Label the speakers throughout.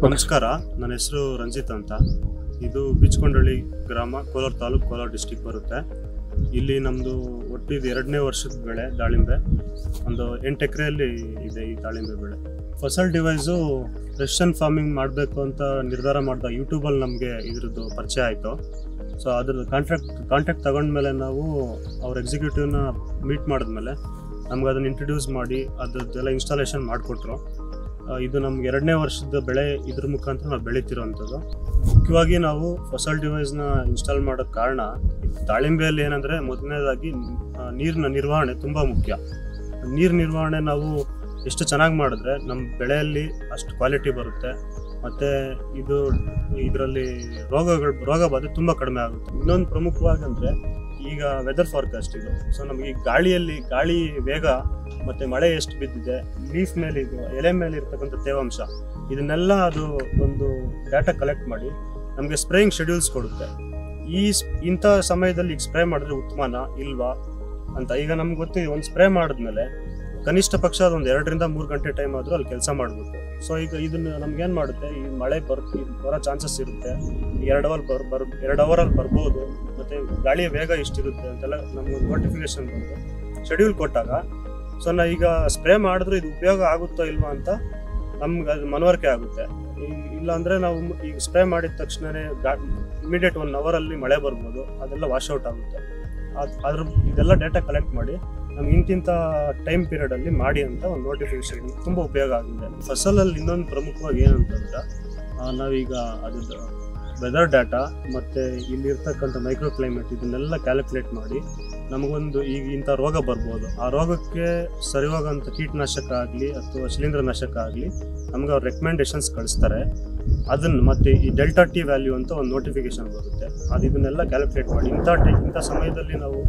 Speaker 1: ನಮಸ್ಕಾರ ನನ್ನ ಹೆಸರು ರಂಜಿತ್ ಅಂತ ಇದು ಬಿಚ್ಕೊಂಡಳ್ಳಿ ಗ್ರಾಮ ಕೋಲಾರ ತಾಲೂಕು ಕೋಲಾರ ಡಿಸ್ಟಿಕ್ ಬರುತ್ತೆ ಇಲ್ಲಿ ನಮ್ಮದು ಒಟ್ಟು ಇದು ಎರಡನೇ ವರ್ಷದ ಬೆಳೆ ದಾಳಿಂಬೆ ಒಂದು ಎಂಟು ಎಕರೆಯಲ್ಲಿ ಇದೆ ಈ ದಾಳಿಂಬೆ ಬೆಳೆ ಫಸಲ್ ಡಿವೈಸು ರೆಸ್ಟನ್ ಫಾರ್ಮಿಂಗ್ ಮಾಡಬೇಕು ಅಂತ ನಿರ್ಧಾರ ಮಾಡಿದಾಗ ಯೂಟ್ಯೂಬಲ್ಲಿ ನಮಗೆ ಇದ್ರದ್ದು ಪರಿಚಯ ಆಯಿತು ಸೊ ಅದ್ರದ್ದು ಕಾಂಟ್ರಾಕ್ಟ್ ಕಾಂಟ್ಯಾಕ್ಟ್ ತಗೊಂಡ್ಮೇಲೆ ನಾವು ಅವ್ರ ಎಕ್ಸಿಕ್ಯೂಟಿವ್ನ ಮೀಟ್ ಮಾಡಿದ್ಮೇಲೆ ನಮ್ಗೆ ಅದನ್ನು ಇಂಟ್ರಡ್ಯೂಸ್ ಮಾಡಿ ಅದ್ರದ್ದೆಲ್ಲ ಇನ್ಸ್ಟಾಲೇಷನ್ ಮಾಡಿಕೊಟ್ರು ಆ, ಇದು ನಮ್ಗೆ ಎರಡನೇ ವರ್ಷದ ಬೆಳೆ ಇದ್ರ ಮುಖಾಂತರ ನಾವು ಬೆಳಿತಿರೋವಂಥದ್ದು ಮುಖ್ಯವಾಗಿ ನಾವು ಫಸಲ್ ಡಿವೈಸ್ನ ಇನ್ಸ್ಟಾಲ್ ಮಾಡೋಕ್ಕೆ ಕಾರಣ ಈ ದಾಳಿಂಬೆಯಲ್ಲಿ ಏನಂದರೆ ಮೊದಲನೇದಾಗಿ ನೀರಿನ ನಿರ್ವಹಣೆ ತುಂಬ ಮುಖ್ಯ ನೀರು ನಿರ್ವಹಣೆ ನಾವು ಎಷ್ಟು ಚೆನ್ನಾಗಿ ಮಾಡಿದ್ರೆ ನಮ್ಮ ಬೆಳೆಯಲ್ಲಿ ಅಷ್ಟು ಕ್ವಾಲಿಟಿ ಬರುತ್ತೆ ಮತ್ತು ಇದು ಇದರಲ್ಲಿ ರೋಗಗಳು ರೋಗ ಬಾಧೆ ತುಂಬ ಕಡಿಮೆ ಆಗುತ್ತೆ ಇನ್ನೊಂದು ಪ್ರಮುಖವಾಗಿ ಅಂದರೆ ಈಗ ವೆದರ್ ಫಾರ್ಕಾಸ್ಟ್ ಇದು ಸೊ ನಮಗೆ ಗಾಳಿಯಲ್ಲಿ ಗಾಳಿ ವೇಗ ಮತ್ತು ಮಳೆ ಎಷ್ಟು ಬಿದ್ದಿದೆ ಲೀಫ್ ಮೇಲೆ ಇದು ಎಲೆ ಮೇಲೆ ಇರ್ತಕ್ಕಂಥ ತೇವಾಂಶ ಇದನ್ನೆಲ್ಲ ಅದು ಒಂದು ಡಾಟಾ ಕಲೆಕ್ಟ್ ಮಾಡಿ ನಮಗೆ ಸ್ಪ್ರೇಯಿಂಗ್ ಶೆಡ್ಯೂಲ್ಸ್ ಕೊಡುತ್ತೆ ಈ ಸ್- ಇಂಥ ಸಮಯದಲ್ಲಿ ಈಗ ಸ್ಪ್ರೇ ಮಾಡಿದ್ರೆ ಉತ್ತಮನಾ ಇಲ್ವಾ ಅಂತ ಈಗ ನಮ್ಗೆ ಗೊತ್ತಿದೆ ಒಂದು ಸ್ಪ್ರೇ ಮಾಡಿದ್ಮೇಲೆ ಕನಿಷ್ಠ ಪಕ್ಷ ಅದೊಂದು ಎರಡರಿಂದ ಮೂರು ಗಂಟೆ ಟೈಮ್ ಆದರೂ ಅಲ್ಲಿ ಕೆಲಸ ಮಾಡಬೇಕು ಸೊ ಈಗ ಇದನ್ನ ನಮ್ಗೇನು ಮಾಡುತ್ತೆ ಈ ಮಳೆ ಬರ್ ಇದ್ ಬರೋ ಚಾನ್ಸಸ್ ಇರುತ್ತೆ ಎರಡು ಅವರ್ ಬರ್ ಬರ್ ಎರಡು ಅವರಲ್ಲಿ ಬರ್ಬೋದು ಮತ್ತು ಗಾಳಿಯ ವೇಗ ಇಷ್ಟಿರುತ್ತೆ ಅಂತೆಲ್ಲ ನಮ್ಗೆ ನೋಟಿಫಿಕೇಶನ್ ಬಂದು ಶೆಡ್ಯೂಲ್ ಕೊಟ್ಟಾಗ ಸೊ ನಾ ಈಗ ಸ್ಪ್ರೇ ಮಾಡಿದ್ರೆ ಇದು ಉಪಯೋಗ ಆಗುತ್ತೋ ಇಲ್ವಾ ಅಂತ ನಮ್ಗೆ ಅದು ಮನವರಿಕೆ ಆಗುತ್ತೆ ಈ- ಇಲ್ಲ ಅಂದ್ರೆ ನಾವು ಮ್- ಈಗ ಸ್ಪ್ರೇ ಮಾಡಿದ ತಕ್ಷಣನೇ ಇಮಿಡಿಯೇಟ್ ಒನ್ ಅವರಲ್ಲಿ ಮಳೆ ಬರ್ಬೋದು ಅದೆಲ್ಲ ವಾಶೌಟ್ ಆಗುತ್ತೆ ಅದ್- ಅದ್ರ ಇದೆಲ್ಲ ಡೇಟಾ ಕಲೆಕ್ಟ್ ಮಾಡಿ ನಮ್ಗೆ ಇಂತಿಂಥ ಟೈಮ್ ಪೀರಿಯಡ್ ಅಲ್ಲಿ ಮಾಡಿ ಅಂತ ಒಂದು ನೋಟಿಫಿಕೇಶನ್ ತುಂಬ ಉಪಯೋಗ ಆಗಿದೆ ಫಸಲಲ್ಲಿ ಇನ್ನೊಂದು ಪ್ರಮುಖವಾಗಿ ಏನಂತಂದ್ರೆ ಆ, ನಾವೀಗ ಅದ್ರದ್ದು ವೆದರ್ ಡಾಟಾ ಮತ್ತು ಇಲ್ಲಿರ್ತಕ್ಕಂಥ ಮೈಕ್ರೋ ಕ್ಲೈಮೇಟ್ ಇದನ್ನೆಲ್ಲ ಕ್ಯಾಲ್ಕುಲೇಟ್ ಮಾಡಿ ನಮಗೊಂದು ಈಗ ಇಂಥ ರೋಗ ಬರ್ಬೋದು ಆ ರೋಗಕ್ಕೆ ಸರಿಯಾಗಂಥ ಕೀಟನಾಶಕ ಆಗಲಿ ಅಥವಾ ಶಿಲೀಂಧ್ರನಾಶಕ ಆಗಲಿ ನಮ್ಗೆ ಅವ್ರು ರೆಕಮೆಂಡೇಶನ್ಸ್ ಕಳಿಸ್ತಾರೆ ಅದನ್ನು ಮತ್ತೆ ಈ ಡೆಲ್ಟಾ ಟಿ ವ್ಯಾಲ್ಯೂ ಅಂತ ಒಂದು ನೋಟಿಫಿಕೇಶನ್ ಬರುತ್ತೆ ಅದು ಇದನ್ನೆಲ್ಲ ಕ್ಯಾಲ್ಕುಲೇಟ್ ಮಾಡಿ ಇಂಥ ಟೈ ಇಂಥ ಸಮಯದಲ್ಲಿ ನಾವು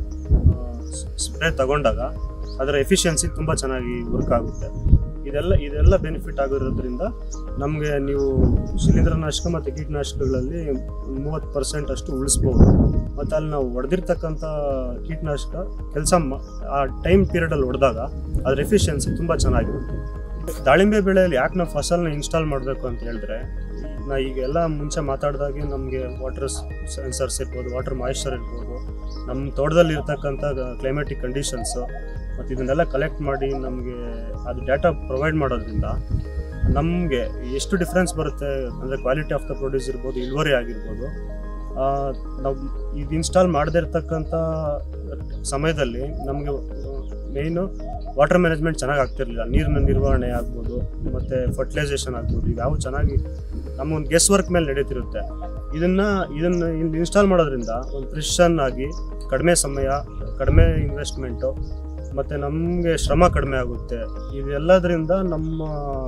Speaker 1: ಸ್ಪ್ರೇ ತಗೊಂಡಾಗ ಅದರ ಎಫಿಷಿಯನ್ಸಿ ತುಂಬ ಚೆನ್ನಾಗಿ ವರ್ಕ್ ಆಗುತ್ತೆ ಇದೆಲ್ಲ ಇದೆಲ್ಲ ಬೆನಿಫಿಟ್ ಆಗಿರೋದ್ರಿಂದ ನಮಗೆ ನೀವು ಶಿಲೀಂಧ್ರನಾಶಕ ಮತ್ತು ಕೀಟನಾಶಕಗಳಲ್ಲಿ ಒಂದು ಮೂವತ್ತು ಪರ್ಸೆಂಟ್ ಅಷ್ಟು ಉಳಿಸ್ಬೋದು ಮತ್ತು ಅಲ್ಲಿ ನಾವು ಹೊಡೆದಿರ್ತಕ್ಕಂಥ ಕೀಟನಾಶಕ ಕೆಲಸ ಆ ಟೈಮ್ ಪೀರಿಯಡಲ್ಲಿ ಹೊಡೆದಾಗ ಅದ್ರ ಎಫಿಷಿಯನ್ಸಿ ತುಂಬ ಚೆನ್ನಾಗಿರುತ್ತೆ ದಾಳಿಂಬೆ ಬೆಳೆಯಲ್ಲಿ ಯಾಕೆ ನಾವು ಫಸಲ್ನ ಇನ್ಸ್ಟಾಲ್ ಮಾಡಬೇಕು ಅಂತ ಹೇಳಿದ್ರೆ ನಾ ಈಗ ಎಲ್ಲ ಮುಂಚೆ ಮಾತಾಡಿದಾಗೆ ನಮಗೆ ವಾಟರ್ ಸೆನ್ಸರ್ಸ್ ಇರ್ಬೋದು ವಾಟರ್ ಮಾಯಿಶ್ಚರ್ ಇರ್ಬೋದು ನಮ್ಮ ತೋಟದಲ್ಲಿ ಇರ್ತಕ್ಕಂಥ ಕ್ಲೈಮೆಟಿಕ್ ಕಂಡೀಷನ್ಸು ಮತ್ತು ಇದನ್ನೆಲ್ಲ ಕಲೆಕ್ಟ್ ಮಾಡಿ ನಮಗೆ ಅದು ಡಾಟಾ ಪ್ರೊವೈಡ್ ಮಾಡೋದ್ರಿಂದ ನಮಗೆ ಎಷ್ಟು ಡಿಫ್ರೆನ್ಸ್ ಬರುತ್ತೆ ಅಂದರೆ ಕ್ವಾಲಿಟಿ ಆಫ್ ದ ಪ್ರೊಡ್ಯೂಸ್ ಇರ್ಬೋದು ಇಳುವರಿ ಆಗಿರ್ಬೋದು ಆ, ನಾವು ಇದು ಇನ್ಸ್ಟಾಲ್ ಮಾಡದೇ ಇರ್ತಕ್ಕಂಥ ಸಮಯದಲ್ಲಿ ನಮಗೆ ಮೇಯ್ನು ವಾಟರ್ ಮ್ಯಾನೇಜ್ಮೆಂಟ್ ಚೆನ್ನಾಗಿ ಆಗ್ತಿರ್ಲಿಲ್ಲ ನೀರಿನ ನಿರ್ವಹಣೆ ಆಗ್ಬೋದು ಮತ್ತು ಫರ್ಟಿಲೈಸೇಷನ್ ಆಗ್ಬೋದು ಇವ್ಯಾವು ಚೆನ್ನಾಗಿ ನಮ್ಮ ಒಂದು ಗೆಸ್ ವರ್ಕ್ ಮೇಲೆ ನಡೀತಿರುತ್ತೆ ಇದನ್ನು ಇದನ್ನು ಇಲ್ಲಿ ಇನ್ಸ್ಟಾಲ್ ಮಾಡೋದ್ರಿಂದ ಒಂದು ಪ್ರಿಷನ್ ಆಗಿ ಕಡಿಮೆ ಸಮಯ ಕಡಿಮೆ ಇನ್ವೆಸ್ಟ್ಮೆಂಟು ಮತ್ತು ನಮಗೆ ಶ್ರಮ ಕಡಿಮೆ ಆಗುತ್ತೆ ಇದೆಲ್ಲದರಿಂದ ನಮ್ಮ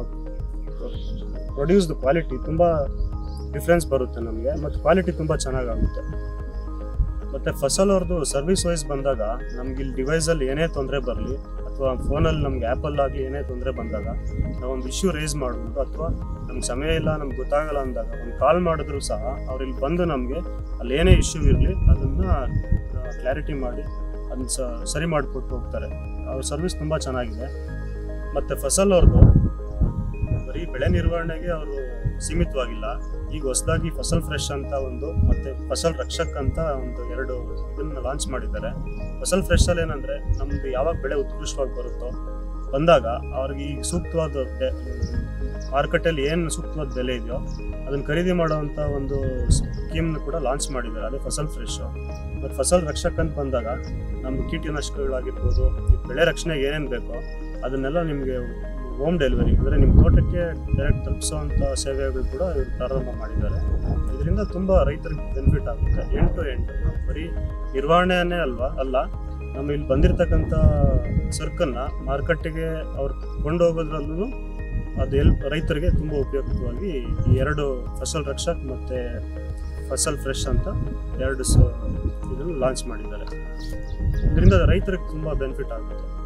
Speaker 1: ಪ್ರೊಡ್ಯೂಸ್ದು ಕ್ವಾಲಿಟಿ ತುಂಬ ಡಿಫ್ರೆನ್ಸ್ ಬರುತ್ತೆ ನಮಗೆ ಮತ್ತು ಕ್ವಾಲಿಟಿ ತುಂಬ ಚೆನ್ನಾಗಾಗುತ್ತೆ ಮತ್ತು ಫಸಲ್ ಅವ್ರದ್ದು ಸರ್ವಿಸ್ ವೈಸ್ ಬಂದಾಗ ನಮ್ಗೆ ಇಲ್ಲಿ ಡಿವೈಸಲ್ಲಿ ಏನೇ ತೊಂದರೆ ಬರಲಿ ಅಥವಾ ಫೋನಲ್ಲಿ ನಮ್ಗೆ ಆ್ಯಪಲ್ಲಾಗಲಿ ಏನೇ ತೊಂದರೆ ಬಂದಾಗ ನಾವು ಒಂದು ಇಶ್ಯೂ ರೇಸ್ ಮಾಡ್ಬೋದು ಅಥವಾ ನಮ್ಗೆ ಸಮಯ ಇಲ್ಲ ನಮ್ಗೆ ಗೊತ್ತಾಗಲ್ಲ ಅಂದಾಗ ಒಂದು ಕಾಲ್ ಮಾಡಿದ್ರು ಸಹ ಅವ್ರು ಇಲ್ಲಿ ಬಂದು ನಮಗೆ ಅಲ್ಲಿ ಏನೇ ಇಶ್ಯೂ ಇರಲಿ ಅದನ್ನು ಕ್ಲಾರಿಟಿ ಮಾಡಿ ಅದನ್ನ ಸ ಸರಿ ಮಾಡಿಕೊಟ್ಟು ಹೋಗ್ತಾರೆ ಅವ್ರ ಸರ್ವಿಸ್ ತುಂಬ ಚೆನ್ನಾಗಿದೆ ಮತ್ತು ಫಸಲ್ ಅವ್ರದ್ದು ಬರೀ ಬೆಳೆ ನಿರ್ವಹಣೆಗೆ ಅವರು ಸೀಮಿತವಾಗಿಲ್ಲ ಈಗ ಹೊಸದಾಗಿ ಫಸಲ್ ಫ್ರೆಶ್ ಅಂತ ಒಂದು ಮತ್ತೆ ಫಸಲ್ ರಕ್ಷಕ್ ಅಂತ ಒಂದು ಎರಡು ಇದನ್ನ ಲಾಂಚ್ ಮಾಡಿದ್ದಾರೆ ಫಸಲ್ ಫ್ರೆಶ್ ಅಲ್ಲಿ ಏನಂದ್ರೆ ನಮ್ದು ಯಾವಾಗ ಬೆಳೆ ಉತ್ಕೃಷ್ಟವಾಗಿ ಬರುತ್ತೋ ಬಂದಾಗ ಅವ್ರಿಗೆ ಈಗ ಸೂಕ್ತವಾದ ಮಾರುಕಟ್ಟೆಯಲ್ಲಿ ಏನು ಸೂಕ್ತವಾದ ಬೆಲೆ ಇದೆಯೋ ಅದನ್ನ ಖರೀದಿ ಮಾಡುವಂತ ಒಂದು ಸ್ಕೀಮ್ನ ಕೂಡ ಲಾಂಚ್ ಮಾಡಿದ್ದಾರೆ ಅದೇ ಫಸಲ್ ಫ್ರೆಶ್ ಮತ್ತು ಫಸಲ್ ರಕ್ಷಕ್ ಅಂತ ಬಂದಾಗ ನಮ್ಗೆ ಕೀಟನಾಶಕಗಳಾಗಿರ್ಬೋದು ಈ ಬೆಳೆ ರಕ್ಷಣೆಗೆ ಏನೇನು ಬೇಕೋ ಅದನ್ನೆಲ್ಲ ನಿಮಗೆ ಹೋಮ್ ಡೆಲಿವರಿ ಅಂದರೆ ನಿಮ್ಮ ತೋಟಕ್ಕೆ ಡೈರೆಕ್ಟ್ ತಲುಪಿಸುವಂಥ ಸೇವೆಗಳು ಕೂಡ ಇವರು ಪ್ರಾರಂಭ ಮಾಡಿದ್ದಾರೆ ಇದರಿಂದ ತುಂಬ ರೈತರಿಗೆ ಬೆನಿಫಿಟ್ ಆಗುತ್ತೆ ಎಂಡ್ ಟು ಎಂಡ್ ಬರೀ ನಿರ್ವಹಣೆನೇ ಅಲ್ವಾ ಅಲ್ಲ ನಮ್ಮ ಇಲ್ಲಿ ಬಂದಿರತಕ್ಕಂಥ ಸರಕನ್ನು ಮಾರುಕಟ್ಟೆಗೆ ಅವ್ರು ಕೊಂಡೋಗೋದ್ರಲ್ಲೂ ಅದು ಎಲ್ ರೈತರಿಗೆ ತುಂಬ ಉಪಯುಕ್ತವಾಗಿ ಈ ಎರಡು ಫಸಲ್ ರಕ್ಷಕ್ ಮತ್ತು ಫಸಲ್ ಫ್ರೆಶ್ ಅಂತ ಎರಡು ಸ ಇದನ್ನು ಲಾಂಚ್ ಮಾಡಿದ್ದಾರೆ ಇದರಿಂದ ರೈತರಿಗೆ ತುಂಬ ಬೆನಿಫಿಟ್ ಆಗುತ್ತೆ